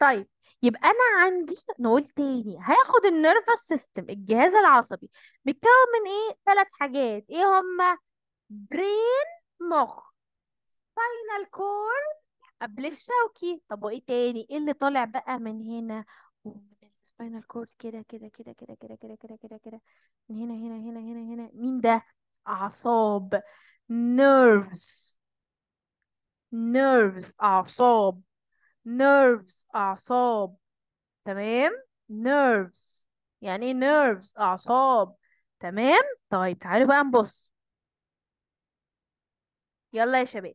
طيب يبقى انا عندي نقول تاني هاخد النيرفس سيستم الجهاز العصبي بيتكون من ايه ثلاث حاجات ايه هما برين مخ سباينال كورد قبل الشوكي طب وايه تاني ايه اللي طالع بقى من هنا ومن السباينال كورد كده كده كده كده كده كده كده كده كده من هنا هنا هنا هنا هنا مين ده اعصاب نيرفز نيرفز اعصاب نيرفز اعصاب تمام نيرفز يعني ايه نيرفز اعصاب تمام طيب تعالوا بقى نبص يلا يا شباب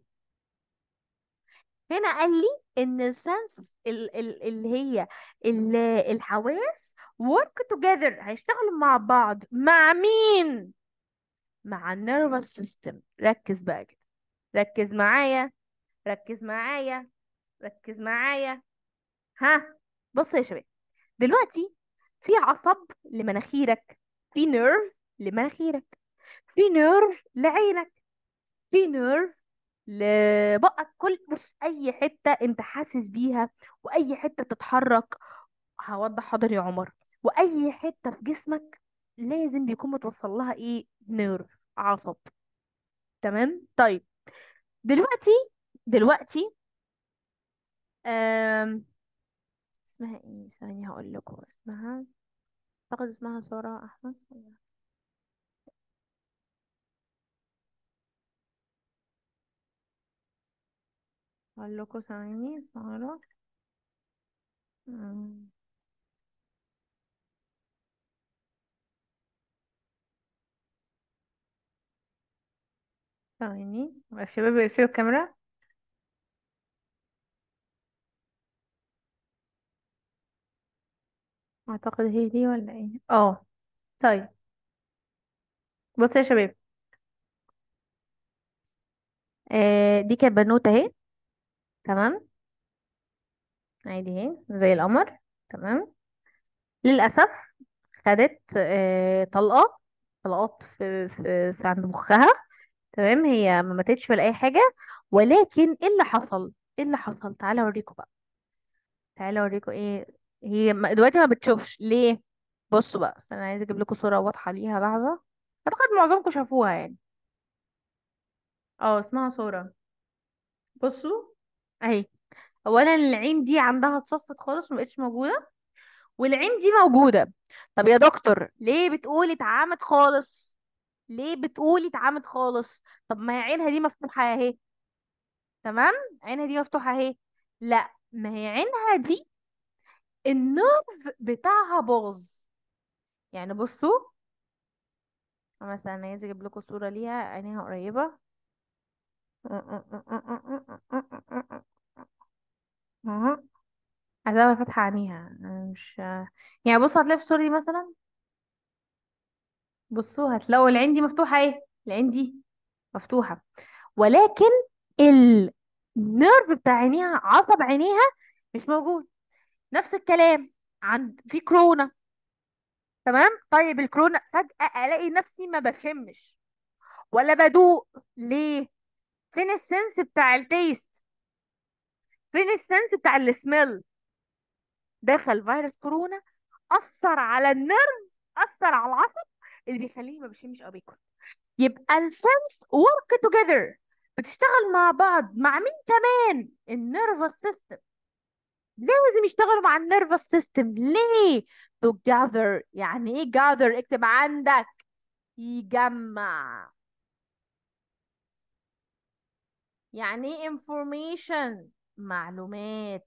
هنا قال لي ان السنس ال ال اللي هي ال الحواس work together هيشتغلوا مع بعض مع مين مع النيرفس سيستم ركز بقى كده ركز معايا ركز معايا ركز معايا ها بص يا شباب دلوقتي في عصب لمناخيرك في نيرف لمناخيرك في نيرف لعينك في نيرف لبقك كل بص اي حته انت حاسس بيها واي حته تتحرك هوضح حاضر يا عمر واي حته في جسمك لازم بيكون متوصل لها ايه نيرف عصب تمام طيب دلوقتي دلوقتي أم... اسمها ايه ثانية هقول لكم اسمها اعتقد اسمها سارة احمد هقول لكم ثانية سارة أم، ثانية الشباب يقفلوا الكاميرا اعتقد هي دي ولا ايه اه طيب بصوا يا شباب آه دي كانت بنوتة اهي تمام عادي اهي زي القمر تمام للأسف خدت آه طلقة طلقات في, في, في عند مخها تمام هي ما ماتتش ولا أي حاجة ولكن ايه اللي حصل ايه اللي حصل تعالى اوريكم بقى تعالى اوريكم ايه هي ما- دلوقتي ما بتشوفش ليه بصوا بقى بس انا عايزه اجيب لكم صورة واضحة ليها لحظة اعتقد معظمكم شافوها يعني اه اسمها صورة بصوا اهي اولا العين دي عندها اتصفت خالص مبقتش موجودة والعين دي موجودة طب يا دكتور ليه بتقولي اتعمت خالص ليه بتقولي اتعمت خالص طب ما هي عينها دي مفتوحة اهي تمام عينها دي مفتوحة اهي لا ما هي عينها دي النيرف بتاعها باظ يعني بصوا مثلا انا عايزه اجيب لكم صورة ليها عينيها قريبة عايزاها فاتحة عينيها أنا مش يعني بصوا هتلاقي في الصورة دي مثلا بصوا هتلاقوا العين دي مفتوحة ايه العين دي مفتوحة ولكن النيرف بتاع عينيها عصب عينيها مش موجود نفس الكلام عند في كورونا تمام طيب الكورونا فجأة الاقي نفسي ما بشمش ولا بدوق ليه فين السنس بتاع التيست فين السنس بتاع السميل دخل فيروس كورونا اثر على النيرف اثر على العصب اللي بيخليني ما بشمش او باكل يبقى السنس work together بتشتغل مع بعض مع مين كمان النيرفس سيستم لازم يشتغلوا مع النيرفس سيستم ليه together يعني ايه gather اكتب عندك يجمع يعني ايه information معلومات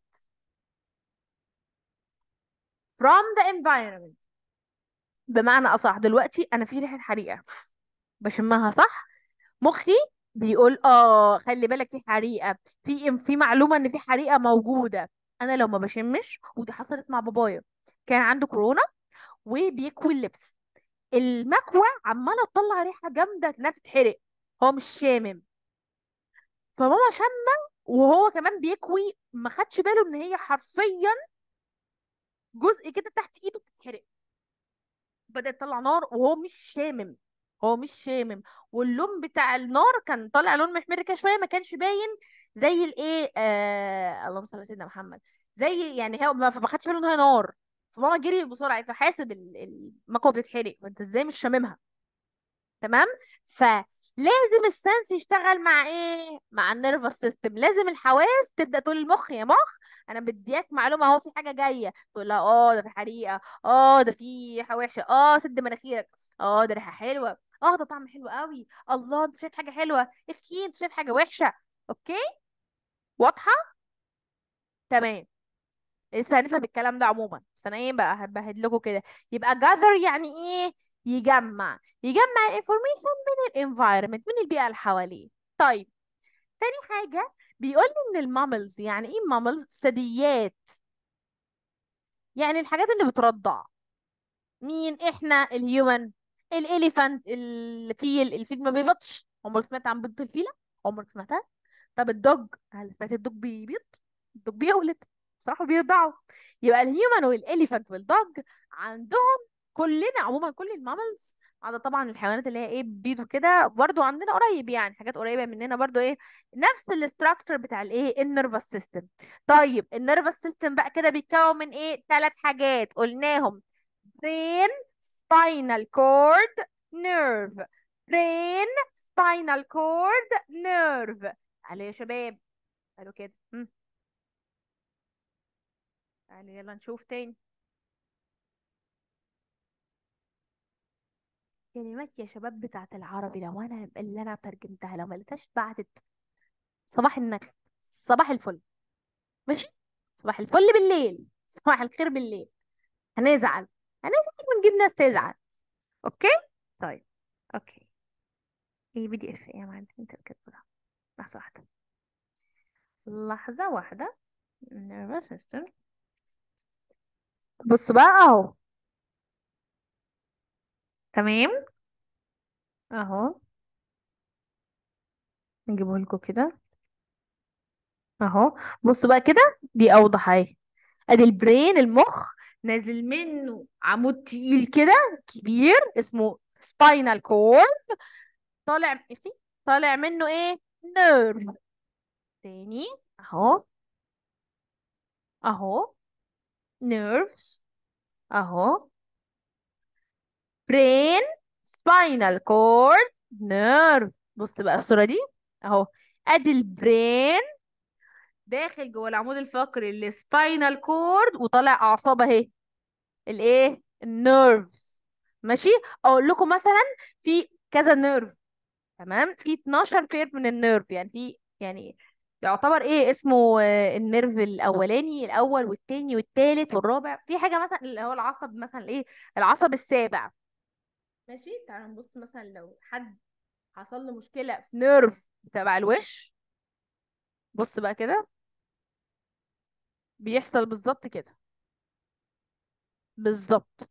from the environment بمعنى اصح دلوقتي انا في ريحه حريقه بشمها صح مخي بيقول اه خلي بالك في حريقه في في معلومه ان في حريقه موجوده انا لو ما بشمش ودي حصلت مع بابايا كان عنده كورونا وبيكوي اللبس المكوى عماله تطلع ريحه جامده انها تتحرق هو مش شامم فماما شامه وهو كمان بيكوي ما خدش باله ان هي حرفيا جزء كده تحت ايده بتتحرق بدأت تطلع نار وهو مش شامم هو مش شامم واللون بتاع النار كان طالع لون محمر كده شويه ما كانش باين زي الايه آه... اللهم صل على سيدنا محمد زي يعني هو ما ما خدش باله ان هي نار فماما جري بسرعه فحاسب ال- ال- المكوه بتتحرق فانت ازاي مش شاممها تمام فلازم السنس يشتغل مع ايه مع النيرفس سيستم لازم الحواس تبدا تقول للمخ يا مخ انا بديك معلومه اهو في حاجه جايه تقول لها اه ده في حريقه اه ده في حاجه وحشه اه سد مناخيرك اه ده ريحه حلوه اه ده طعم حلو قوي الله انت شايف حاجه حلوه افتي انت شايف حاجه وحشه اوكي واضحه تمام لسه هنفهم الكلام ده عموما بس انا ايه بقى هبهد لكم كده يبقى gather يعني ايه يجمع يجمع الانفورميشن من الانفايرمنت من البيئه اللي حواليه طيب تاني حاجه بيقول لي ان الماملز يعني ايه ماملز ثدييات يعني الحاجات اللي بترضع مين احنا الهيومن الاليفانت الفيل الفيل ما بيبطش عمرك سمعت عن بيضة الفيلة عمرك سمعتها طب الدوج هل سمعت الدوج بيبيض الدوج بيولد بصراحة بيرضعوا يبقى الهيومن والاليفانت والدوج عندهم كلنا عموما كل الماملز عدا طبعا الحيوانات اللي هي ايه بيض كده برضو عندنا قريب يعني حاجات قريبة مننا برضو ايه نفس الاستراكشر بتاع الايه النيرفس سيستم طيب النيرفس سيستم بقى كده بيتكون من ايه ثلاث حاجات قلناهم brain spinal cord nerve brain spinal cord nerve تعالوا يا شباب قالوا كده هم. تعالوا يلا نشوف تاني كلمات يا شباب بتاعت العربي لو انا اللي انا ترجمتها لو ما لقيتهاش بعتت صباح النكد صباح الفل ماشي صباح الفل بالليل صباح الخير بالليل هنزعل هنزعل ونجيب ناس تزعل اوكي طيب اوكي ايه بي دي اف ايه يا معلم انت كاتبه ده لحظه واحده لحظه واحده nervous system بص بقى اهو تمام اهو نجيبه لكم كده اهو بص بقى كده دي اوضح اهي ادي البرين المخ نازل منه عمود تقيل كده كبير اسمه سباينال كورد طالع افتي طالع منه ايه نيرف تاني اهو اهو نيرفز اهو برين سباينال كورد نيرف بص بقى الصورة دي اهو ادي البرين داخل جوه العمود الفقري السباينال كورد وطالع اعصاب اهي الايه النيرفز ماشي اقول لكم مثلا في كذا نيرف تمام في 12 بير من النيرف يعني في يعني يعتبر ايه اسمه آه، النيرف الاولاني الاول والتاني والتالت والرابع في حاجه مثلا اللي هو العصب مثلا ايه العصب السابع ماشي تعالوا نبص مثلا لو حد حصل له مشكله في نيرف تبع الوش بص بقى كده بيحصل بالظبط كده بالظبط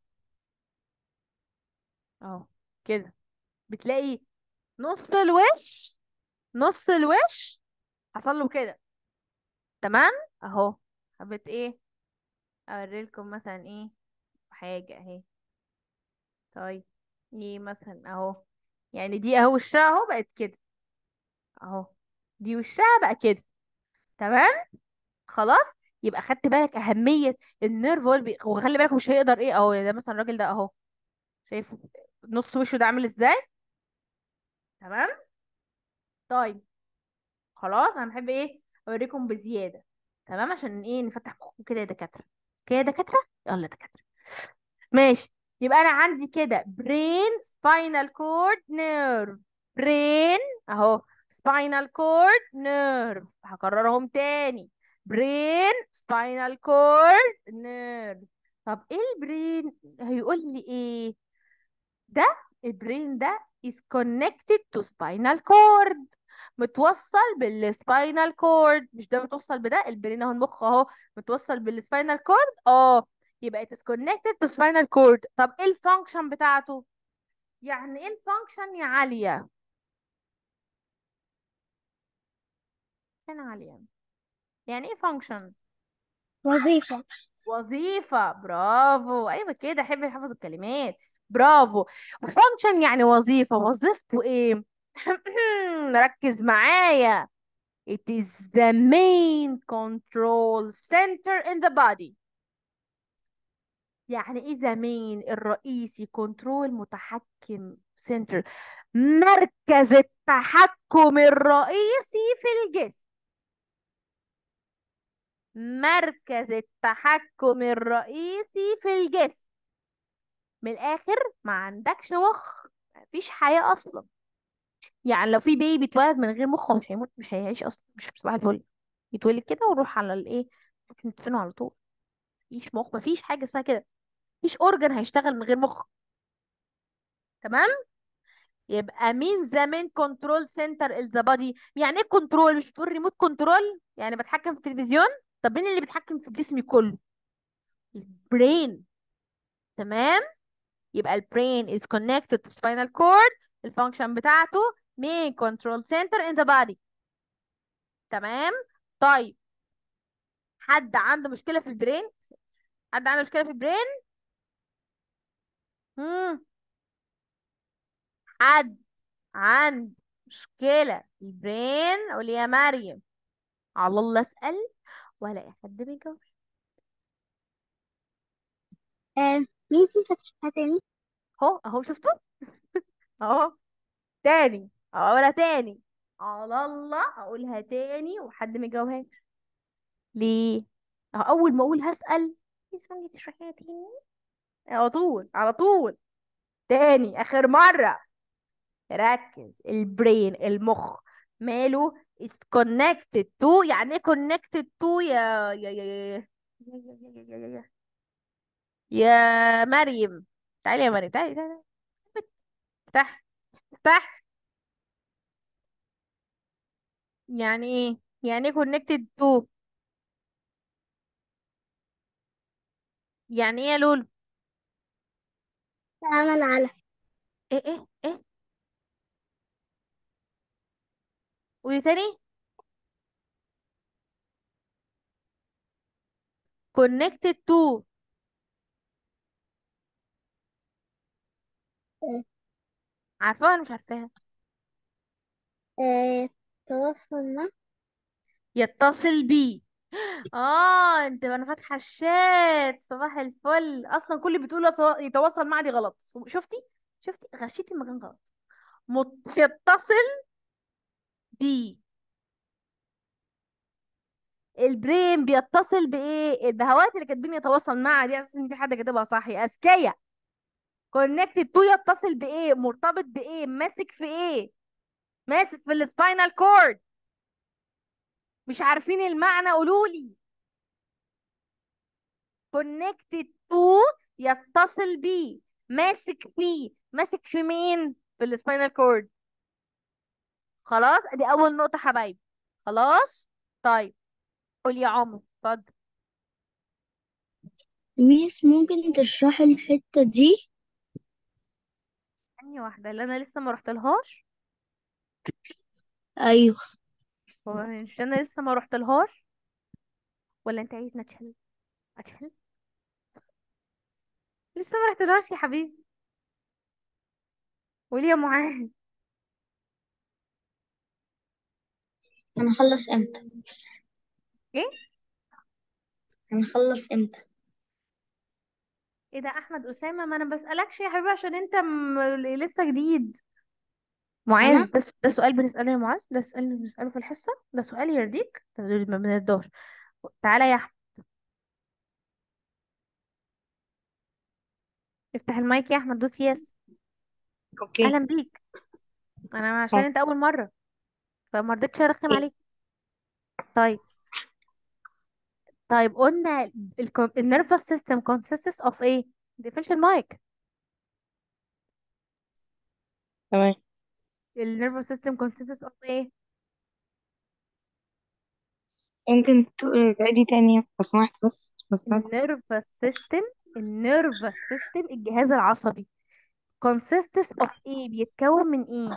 اهو كده بتلاقي نص الوش نص الوش حصل له كده تمام اهو حبيت ايه اوريلكم مثلا ايه حاجه اهي طيب ايه مثلا اهو يعني دي اهو وشها اهو بقت كده اهو دي وشها بقى كده تمام خلاص يبقى خدت بالك اهميه النيرف هو اللي بي- وخلي بالك مش هيقدر ايه اهو ده مثلا الراجل ده اهو شايف نص وشه ده عامل ازاي تمام طيب خلاص انا بحب ايه اوريكم بزياده تمام عشان ايه نفتح مخكم كده يا دكاتره كده يا دكاتره يلا يا دكاتره ماشي يبقى انا عندي كده برين سباينال كورد نيرف برين اهو سباينال كورد نيرف هكررهم تاني برين سباينال كورد نيرف طب ايه البرين هيقول لي ايه ده البرين ده is connected to spinal cord متوصل بالسباينال كورد مش ده متوصل بده البرين اهو المخ اهو متوصل بالسباينال كورد اه يبقى it is connected to spinal cord طب ايه الفانكشن بتاعته يعني ايه الفانكشن يا عالية فين عالية يعني ايه فانكشن وظيفة وظيفة برافو ايوه كده احب يحفظ الكلمات برافو فانكشن يعني وظيفة وظيفته ايه ركز معايا It is the main control center in the body يعني ايه the main الرئيسي كنترول متحكم center مركز التحكم الرئيسي في الجسم مركز التحكم الرئيسي في الجسم من الآخر ما عندكش مخ مفيش حياة أصلا يعني لو في بيبي اتولد من غير مخ مش هيموت مش هيعيش أصلا مش صباح الفل يتولد كده ويروح على الإيه ندفنه على طول مفيش مخ مفيش حاجة اسمها كده مفيش أورجن هيشتغل من غير مخ تمام يبقى مين ذا مين كنترول سنتر ذا بادي يعني ايه كنترول مش بتقول ريموت كنترول يعني بتحكم في التلفزيون طب مين اللي بيتحكم في جسمي كله البرين تمام يبقى البرين is connected to spinal cord الفانكشن بتاعته main control center in the body تمام طيب حد عنده مشكلة في البرين حد عنده مشكلة في البرين مم. حد عنده مشكلة في البرين قول يا مريم على الله اسأل ولا اي حد بيجاوب آه، مين في فتحها تاني؟ اهو اهو شفتوا اهو تاني اقولها تاني على الله اقولها تاني وحد ما يجاوبهاش ليه اهو اول ما اقول هسأل اسمعي تشرحيها تاني على طول على طول تاني اخر مرة ركز البرين المخ ماله is connected to يعني ايه connected to يا يا يا يا يا يا يا يا يا يا مريم تعالي يا مريم تعالي تعالي افتح افتح يعني ايه يعني ايه connected to يعني ايه يا لولو تعمل على ايه ايه ايه قولي تاني connected to آه، عارفاها ولا مش عارفاها آه، تواصل مع يتصل بيه اه انت انا فاتحه الشات صباح الفل اصلا كل اللي بتقول يتوا- يتواصل مع دي غلط شفتي شفتي غشيتي المكان غلط مت... يتصل بيه البرين بيتصل بايه البهوات اللي كاتبين يتواصل مع دي اساس ان في حد كاتبها صح يا اذكياء كونكتد تو يتصل بايه مرتبط بايه ماسك في ايه ماسك في السباينال كورد مش عارفين المعنى قولوا لي connected to يتصل بيه ماسك فيه ماسك في مين في السباينال كورد خلاص دي اول نقطة حبايبي خلاص طيب قول يا عمر اتفضل ميس ممكن تشرحي الحتة دي ثانية واحدة اللي انا لسه ما رحتلهاش أيوه هو مش انا لسه ما رحتلهاش ولا انت عايزني اتشل اتشل لسه ما رحتلهاش يا حبيبي قولي يا معاذ هنخلص امتى ايه هنخلص امتى ايه ده احمد اسامة ما انا بسألكش يا حبيبي عشان انت م... لسه جديد معاذ انا ده, س- ده سؤال بنسأله يا معاذ ده سؤال بنسأله في الحصة ده سؤال يرضيك ده دول ما بنرضاش تعالى يا أحمد افتح المايك يا أحمد دوس يس اوكي أهلا بيك أنا عشان أنت أول مرة فما رضيتش أرخم عليك طيب طيب قلنا النيرفس سيستم consists of ايه متقفلش المايك تمام النيرفس سيستم consists of ايه ممكن ت- تعيدي تاني لو سمحت بس لو سمحت النيرفس سيستم النيرفس سيستم الجهاز العصبي consists of ايه بيتكون من ايه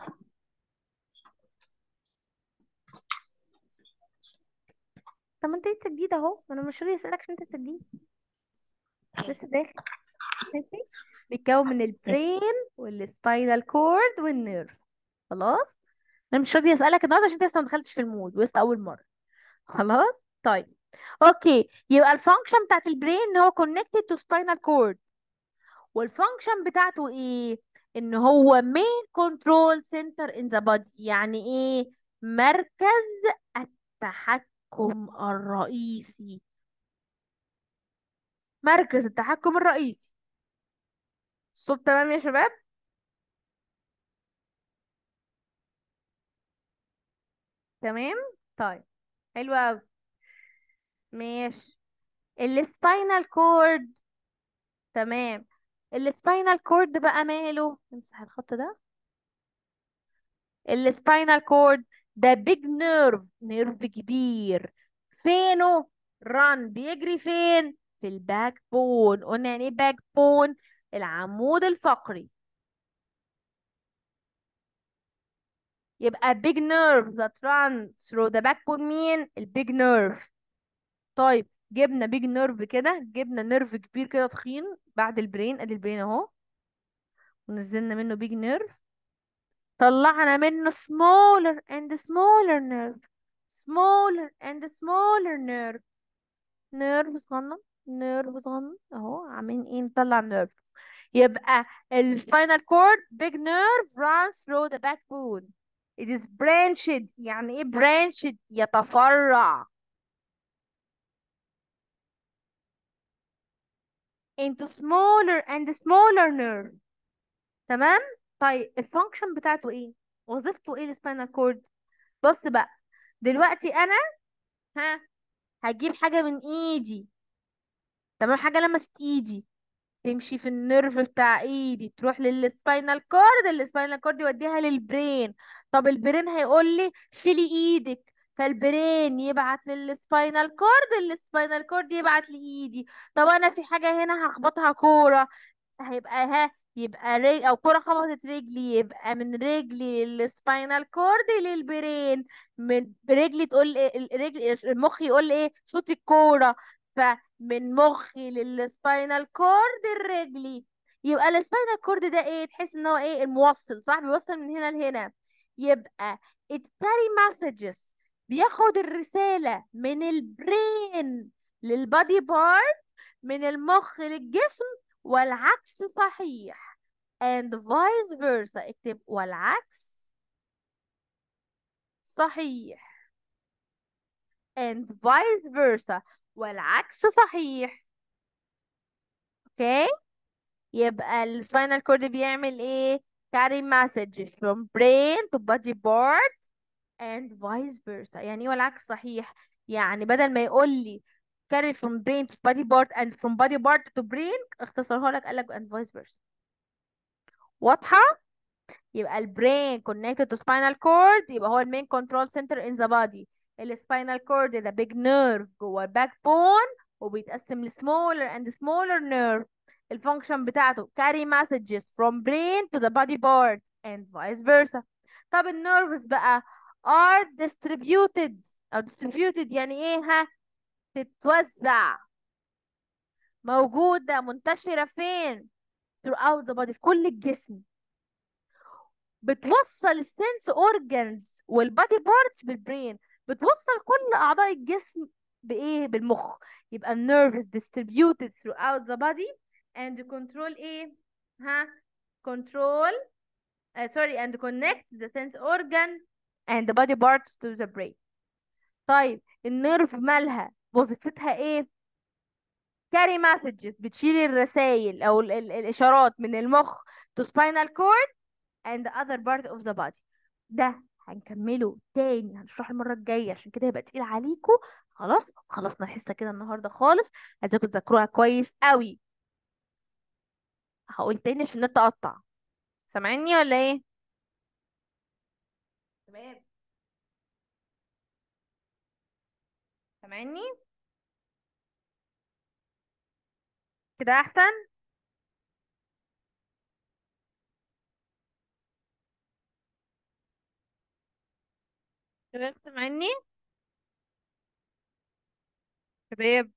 طب ما انت لسه جديد اهو ما انا مش راضي اسالك عشان انت لسه جديد لسه داخل ماشي بيتكون من البرين والسباينال كورد والنيرف خلاص انا مش راضيه اسالك النهارده عشان انت لسه ما دخلتش في المود ولسه اول مره خلاص طيب اوكي يبقى الفانكشن بتاعت البرين ان هو connected to spinal cord والفانكشن بتاعته ايه ان هو main control center in the body يعني ايه مركز التحكم الرئيسي مركز التحكم الرئيسي الصوت تمام يا شباب تمام طيب حلو قوي ماشي السباينال كورد تمام السباينال كورد بقى ماله امسح الخط ده السباينال كورد ده بيج نيرف نيرف كبير فينه ران بيجري فين في الباك بون قلنا يعني ايه باك بون العمود الفقري يبقى big nerve that run through the backbone مين البيج نيرف طيب جبنا بيج نيرف كده جبنا نيرف كبير كده تخين بعد البرين ادي البرين اهو ونزلنا منه بيج نيرف طلعنا منه smaller and smaller nerve smaller and smaller nerve نيرف صغنن نيرف صغنن اهو عاملين ايه نطلع نيرف يبقى السباينال كورد big nerve runs through the backbone it is branched يعني ايه branched يتفرع into smaller and smaller nerve تمام طيب الفانكشن بتاعته ايه وظيفته ايه السباينال كورد بص بقى دلوقتي انا ها هجيب حاجه من ايدي تمام حاجه لمست ايدي تمشي في النيرف بتاع ايدي تروح للسباينال كورد السباينال كورد يوديها للبرين طب البرين هيقول لي شيلي ايدك فالبرين يبعت للسباينال كورد السباينال كورد يبعت لايدي طب انا في حاجه هنا هخبطها كوره هيبقى ها يبقى رجل او كرة خبطت رجلي يبقى من رجلي للسباينال كورد للبرين من رجلي تقول إيه- الرجل المخ يقول ايه شوطي الكورة فمن مخي للسباينال كورد الرجلي يبقى السباينال كورد ده ايه تحس ان هو ايه الموصل صح بيوصل من هنا لهنا يبقى it carry messages بياخد الرسالة من البرين للبادي بارت من المخ للجسم والعكس صحيح and vice versa اكتب والعكس صحيح and vice versa والعكس صحيح اوكي يبقى السباينال كورد بيعمل ايه carry messages from brain to body part and vice versa يعني ايه والعكس صحيح يعني بدل ما يقول لي carry from brain to body part and from body part to brain اختصرها لك قال لك and vice versa واضحة يبقى البرين connected to spinal cord يبقى هو المين كنترول سنتر in the body السباينال كورد ده big nerve جوه الباك بون وبيتقسم ل smaller and smaller nerve الفانكشن بتاعته carry messages from brain to the body part and vice versa طب النيرفز بقى are distributed أو distributed يعني ايه ها تتوزع موجودة منتشرة فين throughout the body في كل الجسم بتوصل السنس اورجانز والبادي بارتس بالبرين بتوصل كل اعضاء الجسم بايه بالمخ يبقى nerves distributed throughout the body and control ايه ها control uh, sorry and connect the sense organ and the body parts to the brain طيب النيرف مالها وظيفتها ايه carry messages بتشيل الرسائل او ال ال الاشارات من المخ to spinal cord and the other part of the body ده هنكمله تاني هنشرحه المرة الجاية عشان كده يبقى تقيل عليكم خلاص خلصنا الحصة كده النهاردة خالص عايزاكم تذاكروها كويس قوي هقول تاني عشان النت قطع سامعيني ولا ايه تمام سامعيني كده احسن شباب سامعيني شباب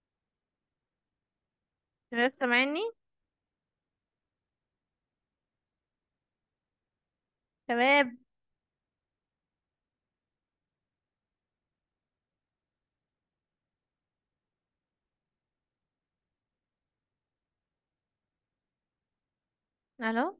شباب سامعيني شباب الو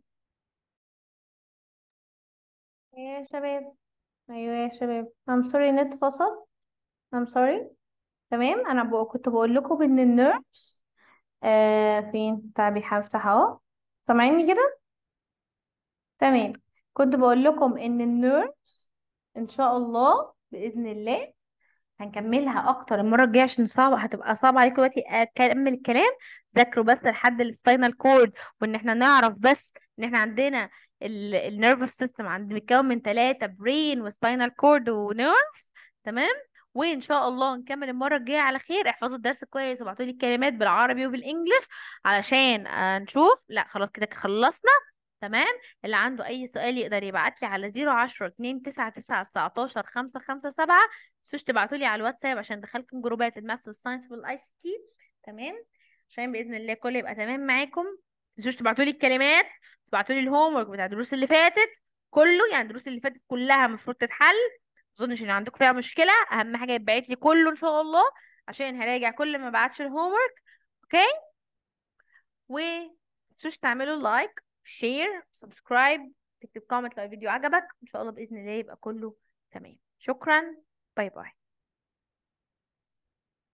يا شباب ايوه يا شباب I'm sorry النت فصل I'm sorry تمام انا بقى كنت بقول لكم ان النيرفز آه فين تعبي هفتح اهو سامعيني كده تمام كنت بقول لكم ان النيرفز ان شاء الله باذن الله هنكملها اكتر المره الجايه عشان صعبه هتبقى صعبه عليكم دلوقتي اكمل الكلام ذاكروا بس لحد السباينال كورد وان احنا نعرف بس ان احنا عندنا النيرفس سيستم عند بيتكون من ثلاثه برين وسباينال كورد ونيرفز تمام وان شاء الله نكمل المره الجايه على خير احفظوا الدرس كويس وابعتوا لي الكلمات بالعربي وبالانجلش علشان آه، نشوف لا خلاص كده خلصنا تمام اللي عنده اي سؤال يقدر يبعت لي على 010 2 9 9 19 5 5 7 تنسوش تبعتوا لي على الواتساب عشان ادخلكم جروبات الماث والساينس والاي سي تي تمام عشان باذن الله كله يبقى تمام معاكم تنسوش تبعتوا لي الكلمات تبعتوا لي الهوم ورك بتاع الدروس اللي فاتت كله يعني الدروس اللي فاتت كلها المفروض تتحل اظنش ان عندكم فيها مشكله اهم حاجه يتبعت لي كله ان شاء الله عشان هراجع كل ما بعتش الهوم ورك اوكي و متنسوش تعملوا لايك شير سبسكرايب تكتب كومنت لو الفيديو عجبك ان شاء الله باذن الله يبقى كله تمام شكرا باي باي